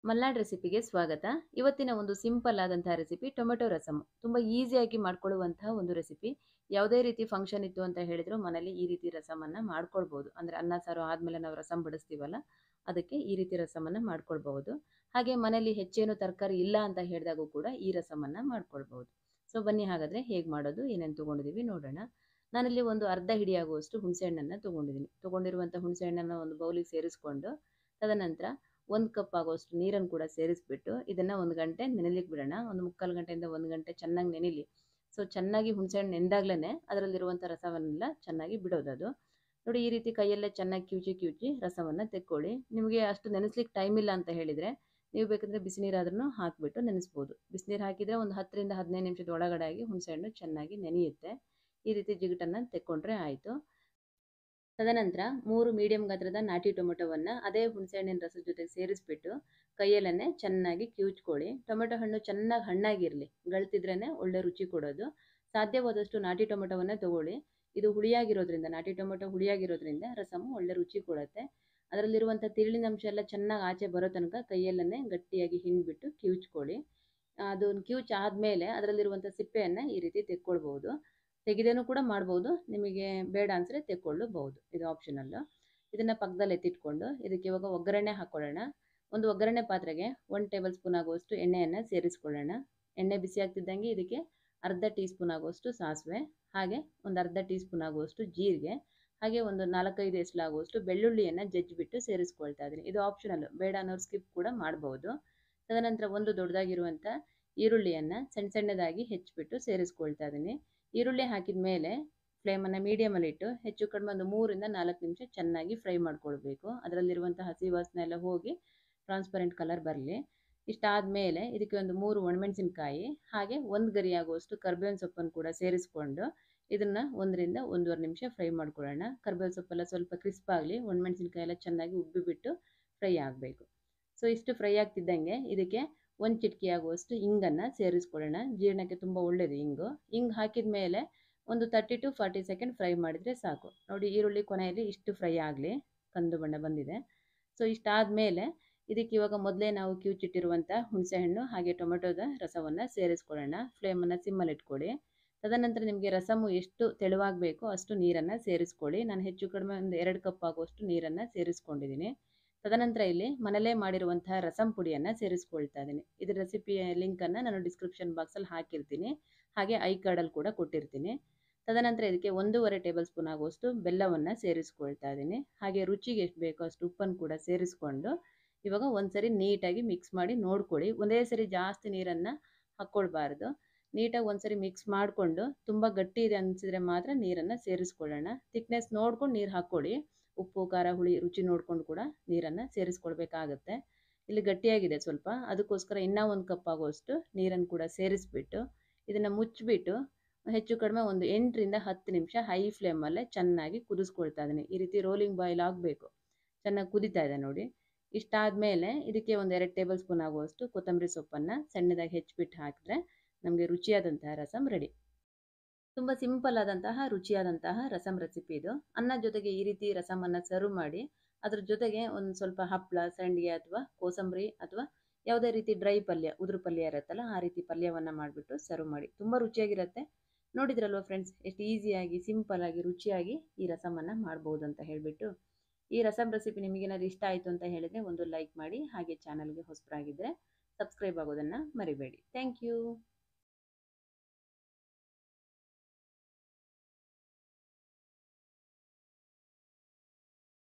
ಮಲ್ನಾಡ್ ರೆಸಿಪಿಗೆ ಸ್ವಾಗತ ಇವತ್ತಿನ ಒಂದು ಸಿಂಪಲ್ ಆದಂತಹ ರೆಸಿಪಿ ಟೊಮೆಟೊ ರಸಮ್ ತುಂಬ ಈಸಿಯಾಗಿ ಮಾಡ್ಕೊಳ್ಳುವಂತಹ ಒಂದು ರೆಸಿಪಿ ಯಾವುದೇ ರೀತಿ ಫಂಕ್ಷನ್ ಇತ್ತು ಅಂತ ಹೇಳಿದ್ರು ಮನೇಲಿ ಈ ರೀತಿ ರಸಮನ್ನು ಮಾಡ್ಕೊಳ್ಬೋದು ಅಂದರೆ ಅನ್ನ ಸಾರು ಆದಮೇಲೆ ನಾವು ರಸಮ್ ಬಡಿಸ್ತೀವಲ್ಲ ಅದಕ್ಕೆ ಈ ರೀತಿ ರಸಮನ್ನು ಮಾಡ್ಕೊಳ್ಬಹುದು ಹಾಗೆ ಮನೇಲಿ ಹೆಚ್ಚೇನು ತರಕಾರಿ ಇಲ್ಲ ಅಂತ ಹೇಳಿದಾಗೂ ಕೂಡ ಈ ರಸಮನ್ನು ಮಾಡ್ಕೊಳ್ಬಹುದು ಸೊ ಬನ್ನಿ ಹಾಗಾದರೆ ಹೇಗೆ ಮಾಡೋದು ಏನೇನು ತೊಗೊಂಡಿದ್ದೀವಿ ನೋಡೋಣ ನಾನಿಲ್ಲಿ ಒಂದು ಅರ್ಧ ಹಿಡಿಯಾಗುವಷ್ಟು ಹುಣಸೆಹಣ್ಣನ್ನು ತೊಗೊಂಡಿದ್ದೀನಿ ತೊಗೊಂಡಿರುವಂಥ ಹುಣಸೆಹಣ್ಣನ್ನು ಒಂದು ಬೌಲಿಗೆ ಸೇರಿಸ್ಕೊಂಡು ತದನಂತರ ಒಂದು ಕಪ್ ಆಗೋಷ್ಟು ನೀರನ್ನು ಕೂಡ ಸೇರಿಸ್ಬಿಟ್ಟು ಇದನ್ನು ಒಂದು ಗಂಟೆ ನೆನೆಲಿಕ್ಕೆ ಬಿಡೋಣ ಒಂದು ಮುಕ್ಕಾಲು ಗಂಟೆಯಿಂದ ಒಂದು ಗಂಟೆ ಚೆನ್ನಾಗಿ ನೆನಿಲಿ ಸೊ ಚೆನ್ನಾಗಿ ಹುಣಸೆಹಣ್ಣು ನೆಂದಾಗ್ಲೇ ಅದರಲ್ಲಿರುವಂಥ ರಸವನ್ನೆಲ್ಲ ಚೆನ್ನಾಗಿ ಬಿಡೋದು ಅದು ನೋಡಿ ಈ ರೀತಿ ಕೈಯಲ್ಲೇ ಚೆನ್ನಾಗಿ ಕಿವುಚಿ ಕಿವುಚಿ ರಸವನ್ನು ತೆಕ್ಕೊಳ್ಳಿ ನಿಮಗೆ ಅಷ್ಟು ನೆನೆಸ್ಲಿಕ್ಕೆ ಟೈಮ್ ಇಲ್ಲ ಅಂತ ಹೇಳಿದರೆ ನೀವು ಬೇಕಂದರೆ ಬಿಸಿನೀರಾದ್ರೂ ಹಾಕಿಬಿಟ್ಟು ನೆನೆಸ್ಬೋದು ಬಿಸಿನೀರು ಹಾಕಿದರೆ ಒಂದು ಹತ್ತರಿಂದ ಹದಿನೈದು ನಿಮಿಷದ ಒಳಗಡೆಯಾಗಿ ಹುಣಸೆಹಣ್ಣು ಚೆನ್ನಾಗಿ ನೆನೆಯುತ್ತೆ ಈ ರೀತಿ ಜಿಗುಟನ್ನು ತೆಕ್ಕೊಂಡ್ರೆ ಆಯಿತು ತದನಂತರ ಮೂರು ಮೀಡಿಯಂ ಗಾತ್ರದ ನಾಟಿ ಟೊಮೆಟೊವನ್ನು ಅದೇ ಹುಣಸೆಹಣ್ಣಿನ ರಸದ ಜೊತೆಗೆ ಸೇರಿಸ್ಬಿಟ್ಟು ಕೈಯಲ್ಲೇ ಚೆನ್ನಾಗಿ ಕಿವುಚ್ಕೊಳ್ಳಿ ಟೊಮೆಟೊ ಹಣ್ಣು ಚೆನ್ನಾಗಿ ಹಣ್ಣಾಗಿರಲಿ ಗಳ್ತಿದ್ರೇ ಒಳ್ಳೆ ರುಚಿ ಕೊಡೋದು ಸಾಧ್ಯವಾದಷ್ಟು ನಾಟಿ ಟೊಮೆಟೊವನ್ನೇ ತಗೊಳ್ಳಿ ಇದು ಹುಳಿಯಾಗಿರೋದ್ರಿಂದ ನಾಟಿ ಟೊಮೆಟೊ ಹುಳಿಯಾಗಿರೋದ್ರಿಂದ ರಸಮು ಒಳ್ಳೆ ರುಚಿ ಕೊಡುತ್ತೆ ಅದರಲ್ಲಿರುವಂಥ ತಿರುಳಿನ ಅಂಶ ಎಲ್ಲ ಚೆನ್ನಾಗಿ ಆಚೆ ಬರೋ ತನಕ ಕೈಯಲ್ಲೇ ಗಟ್ಟಿಯಾಗಿ ಹಿಂಡ್ಬಿಟ್ಟು ಕಿವುಚ್ಕೊಳ್ಳಿ ಅದು ಕಿವುಚ್ ಆದಮೇಲೆ ಅದರಲ್ಲಿರುವಂಥ ಸಿಪ್ಪೆಯನ್ನು ಈ ರೀತಿ ತೆಕ್ಕೊಳ್ಬೋದು ತೆಗೆದೇನೂ ಕೂಡ ಮಾಡ್ಬೋದು ನಿಮಗೆ ಬೇಡ ಅನಿಸಿದ್ರೆ ತೆಕ್ಕೊಳ್ಳಬಹುದು ಇದು ಆಪ್ಷನಲ್ಲು ಇದನ್ನು ಪಕ್ಕದಲ್ಲಿ ಎತ್ತಿಟ್ಕೊಂಡು ಇದಕ್ಕೆ ಇವಾಗ ಒಗ್ಗರಣೆ ಹಾಕ್ಕೊಳ್ಳೋಣ ಒಂದು ಒಗ್ಗರಣೆ ಪಾತ್ರೆಗೆ ಒನ್ ಟೇಬಲ್ ಸ್ಪೂನ್ ಆಗುವಷ್ಟು ಎಣ್ಣೆಯನ್ನು ಸೇರಿಸ್ಕೊಳ್ಳೋಣ ಎಣ್ಣೆ ಬಿಸಿ ಆಗ್ತಿದ್ದಂಗೆ ಇದಕ್ಕೆ ಅರ್ಧ ಟೀ ಸ್ಪೂನ್ ಆಗುವಷ್ಟು ಸಾಸಿವೆ ಹಾಗೆ ಒಂದು ಅರ್ಧ ಟೀ ಸ್ಪೂನ್ ಆಗುವಷ್ಟು ಜೀರಿಗೆ ಹಾಗೆ ಒಂದು ನಾಲ್ಕೈದು ಎಸ್ಲಾಗುವಷ್ಟು ಬೆಳ್ಳುಳ್ಳಿಯನ್ನು ಜಜ್ಜಿಬಿಟ್ಟು ಸೇರಿಸ್ಕೊಳ್ತಾ ಇದ್ದೀನಿ ಇದು ಆಪ್ಷನಲ್ಲು ಬೇಡ ಅನ್ನೋರು ಸ್ಕಿಪ್ ಕೂಡ ಮಾಡ್ಬೋದು ತದನಂತರ ಒಂದು ದೊಡ್ಡದಾಗಿರುವಂಥ ಈರುಳ್ಳಿಯನ್ನು ಸಣ್ಣ ಸಣ್ಣದಾಗಿ ಹೆಚ್ಚಿಬಿಟ್ಟು ಸೇರಿಸ್ಕೊಳ್ತಾ ಇದ್ದೀನಿ ಈರುಳ್ಳಿ ಹಾಕಿದ ಮೇಲೆ ಫ್ಲೇಮನ್ನು ಮೀಡಿಯಮಲ್ಲಿ ಇಟ್ಟು ಹೆಚ್ಚು ಕಡಿಮೆ ಒಂದು ಮೂರಿಂದ ನಾಲ್ಕು ನಿಮಿಷ ಚೆನ್ನಾಗಿ ಫ್ರೈ ಮಾಡ್ಕೊಳ್ಬೇಕು ಅದರಲ್ಲಿರುವಂಥ ಹಸಿ ವಾಸನೆ ಎಲ್ಲ ಹೋಗಿ ಟ್ರಾನ್ಸ್ಪರೆಂಟ್ ಕಲರ್ ಬರಲಿ ಇಷ್ಟಾದ ಮೇಲೆ ಇದಕ್ಕೆ ಒಂದು ಮೂರು ಒಣಮೆಣಸಿನ್ಕಾಯಿ ಹಾಗೆ ಒಂದು ಗರಿ ಆಗುವಷ್ಟು ಕರ್ಬೇವಿನ ಸೊಪ್ಪನ್ನು ಕೂಡ ಸೇರಿಸ್ಕೊಂಡು ಇದನ್ನು ಒಂದರಿಂದ ಒಂದೂವರೆ ನಿಮಿಷ ಫ್ರೈ ಮಾಡ್ಕೊಳ್ಳೋಣ ಕರ್ಬೇವಿನ ಸೊಪ್ಪೆಲ್ಲ ಸ್ವಲ್ಪ ಕ್ರಿಸ್ಪ್ ಆಗಲಿ ಒಣಮೆಣಸಿನ್ಕಾಯಿ ಎಲ್ಲ ಚೆನ್ನಾಗಿ ಉಬ್ಬಿಬಿಟ್ಟು ಫ್ರೈ ಆಗಬೇಕು ಸೊ ಇಷ್ಟು ಫ್ರೈ ಆಗ್ತಿದ್ದಂಗೆ ಇದಕ್ಕೆ ಒಂದು ಚಿಟಕಿ ಆಗುವಷ್ಟು ಇಂಗನ್ನು ಸೇರಿಸ್ಕೊಳ್ಳೋಣ ಜೀರ್ಣಕ್ಕೆ ತುಂಬ ಒಳ್ಳೆಯದು ಇಂಗು ಇಂಗು ಹಾಕಿದ ಮೇಲೆ ಒಂದು thirty to forty second fry ಮಾಡಿದರೆ ಸಾಕು ನೋಡಿ ಈರುಳ್ಳಿ ಕೊನೆಯಲ್ಲಿ ಇಷ್ಟು ಫ್ರೈ ಆಗಲಿ ಕಂದು ಬಣ್ಣ ಬಂದಿದೆ ಸೊ ಇಷ್ಟಾದ ಮೇಲೆ ಇದಕ್ಕೆ ಇವಾಗ ಮೊದಲೇ ನಾವು ಕಿವುಚಿಟ್ಟಿರುವಂಥ ಹುಣಸೆಹಣ್ಣು ಹಾಗೆ ಟೊಮೆಟೊದ ರಸವನ್ನು ಸೇರಿಸ್ಕೊಳ್ಳೋಣ ಫ್ಲೇಮನ್ನು ಸಿಮ್ಮಲ್ಲಿ ಇಟ್ಕೊಳ್ಳಿ ತದನಂತರ ನಿಮಗೆ ರಸಮು ಎಷ್ಟು ತೆಳುವಾಗಬೇಕೋ ಅಷ್ಟು ನೀರನ್ನು ಸೇರಿಸ್ಕೊಳ್ಳಿ ನಾನು ಹೆಚ್ಚು ಕಡಿಮೆ ಒಂದು ಎರಡು ಕಪ್ ಆಗುವಷ್ಟು ನೀರನ್ನು ಸೇರಿಸ್ಕೊಂಡಿದ್ದೀನಿ ತದನಂತರ ಇಲ್ಲಿ ಮನೇಲೇ ಮಾಡಿರುವಂತಹ ರಸಂ ಪುಡಿಯನ್ನು ಸೇರಿಸ್ಕೊಳ್ತಾ ಇದ್ದೀನಿ ಇದರ ರೆಸಿಪಿಯ ಲಿಂಕನ್ನು ನಾನು ಡಿಸ್ಕ್ರಿಪ್ಷನ್ ಬಾಕ್ಸಲ್ಲಿ ಹಾಕಿರ್ತೀನಿ ಹಾಗೆ ಐ ಕಾರ್ಡಲ್ಲಿ ಕೂಡ ಕೊಟ್ಟಿರ್ತೀನಿ ತದನಂತರ ಇದಕ್ಕೆ ಒಂದೂವರೆ ಟೇಬಲ್ ಸ್ಪೂನ್ ಆಗುವಷ್ಟು ಬೆಲ್ಲವನ್ನು ಸೇರಿಸ್ಕೊಳ್ತಾ ಇದ್ದೀನಿ ಹಾಗೆ ರುಚಿಗೆ ಎಷ್ಟು ಬೇಕೋ ಅಷ್ಟು ಉಪ್ಪನ್ನು ಕೂಡ ಸೇರಿಸ್ಕೊಂಡು ಇವಾಗ ಒಂದ್ಸರಿ ನೀಟಾಗಿ ಮಿಕ್ಸ್ ಮಾಡಿ ನೋಡ್ಕೊಳ್ಳಿ ಒಂದೇ ಸರಿ ಜಾಸ್ತಿ ನೀರನ್ನು ಹಾಕ್ಕೊಳ್ಬಾರ್ದು ನೀಟಾಗಿ ಒಂದ್ಸರಿ ಮಿಕ್ಸ್ ಮಾಡಿಕೊಂಡು ತುಂಬ ಗಟ್ಟಿ ಇದೆ ಅನಿಸಿದ್ರೆ ಮಾತ್ರ ನೀರನ್ನು ಸೇರಿಸ್ಕೊಳ್ಳೋಣ ತಿಕ್ನೆಸ್ ನೋಡ್ಕೊಂಡು ನೀರು ಹಾಕ್ಕೊಳ್ಳಿ ಉಪ್ಪು ಖಾರ ಹುಳಿ ರುಚಿ ನೋಡ್ಕೊಂಡು ಕೂಡ ನೀರನ್ನು ಸೇರಿಸ್ಕೊಳ್ಬೇಕಾಗತ್ತೆ ಇಲ್ಲಿ ಗಟ್ಟಿಯಾಗಿದೆ ಸ್ವಲ್ಪ ಅದಕ್ಕೋಸ್ಕರ ಇನ್ನೂ ಒಂದು ಕಪ್ ಆಗುವಷ್ಟು ನೀರನ್ನು ಕೂಡ ಸೇರಿಸ್ಬಿಟ್ಟು ಇದನ್ನು ಮುಚ್ಚಿಬಿಟ್ಟು ಹೆಚ್ಚು ಕಡಿಮೆ ಒಂದು ಎಂಟರಿಂದ ಹತ್ತು ನಿಮಿಷ ಹೈ ಫ್ಲೇಮಲ್ಲೇ ಚೆನ್ನಾಗಿ ಕುದಿಸ್ಕೊಳ್ತಾ ಇದ್ದೀನಿ ಈ ರೀತಿ ರೋಲಿಂಗ್ ಬಾಯ್ಲ್ ಆಗಬೇಕು ಚೆನ್ನಾಗಿ ಕುದೀತಾ ಇದೆ ನೋಡಿ ಇಷ್ಟಾದ ಮೇಲೆ ಇದಕ್ಕೆ ಒಂದು ಎರಡು ಟೇಬಲ್ ಸ್ಪೂನ್ ಆಗುವಷ್ಟು ಕೊತ್ತಂಬರಿ ಸೊಪ್ಪನ್ನು ಸಣ್ಣದಾಗಿ ಹೆಚ್ಚಿಬಿಟ್ಟು ಹಾಕಿದ್ರೆ ನಮಗೆ ರುಚಿಯಾದಂತಹ ರಸಮ್ ರೆಡಿ ತುಂಬ ಸಿಂಪಲ್ ಆದಂತಹ ರುಚಿಯಾದಂತಹ ರಸಮ್ ರೆಸಿಪಿ ಇದು ಅನ್ನ ಜೊತೆಗೆ ಈ ರೀತಿ ರಸಮನ್ನು ಸರ್ವ್ ಮಾಡಿ ಅದ್ರ ಜೊತೆಗೆ ಒಂದು ಸ್ವಲ್ಪ ಹಪ್ಪಳ ಸಂಡಿಗೆ ಅಥವಾ ಕೋಸಂಬರಿ ಅಥವಾ ಯಾವುದೇ ರೀತಿ ಡ್ರೈ ಪಲ್ಯ ಉದುರು ಪಲ್ಯ ಇರುತ್ತಲ್ಲ ಆ ರೀತಿ ಪಲ್ಯವನ್ನು ಮಾಡಿಬಿಟ್ಟು ಸರ್ವ್ ಮಾಡಿ ತುಂಬ ರುಚಿಯಾಗಿರುತ್ತೆ ನೋಡಿದ್ರಲ್ವ ಫ್ರೆಂಡ್ಸ್ ಎಷ್ಟು ಈಸಿಯಾಗಿ ಸಿಂಪಲ್ಲಾಗಿ ರುಚಿಯಾಗಿ ಈ ರಸಮನ್ನು ಮಾಡ್ಬೋದು ಅಂತ ಹೇಳಿಬಿಟ್ಟು ಈ ರಸಮ್ ರೆಸಿಪಿ ನಿಮಗೇನಾದ್ರು ಇಷ್ಟ ಆಯಿತು ಅಂತ ಹೇಳಿದರೆ ಒಂದು ಲೈಕ್ ಮಾಡಿ ಹಾಗೆ ಚಾನಲ್ಗೆ ಹೊಸಬರಾಗಿದ್ದರೆ ಸಬ್ಸ್ಕ್ರೈಬ್ ಆಗೋದನ್ನು ಮರಿಬೇಡಿ ಥ್ಯಾಂಕ್ ಯು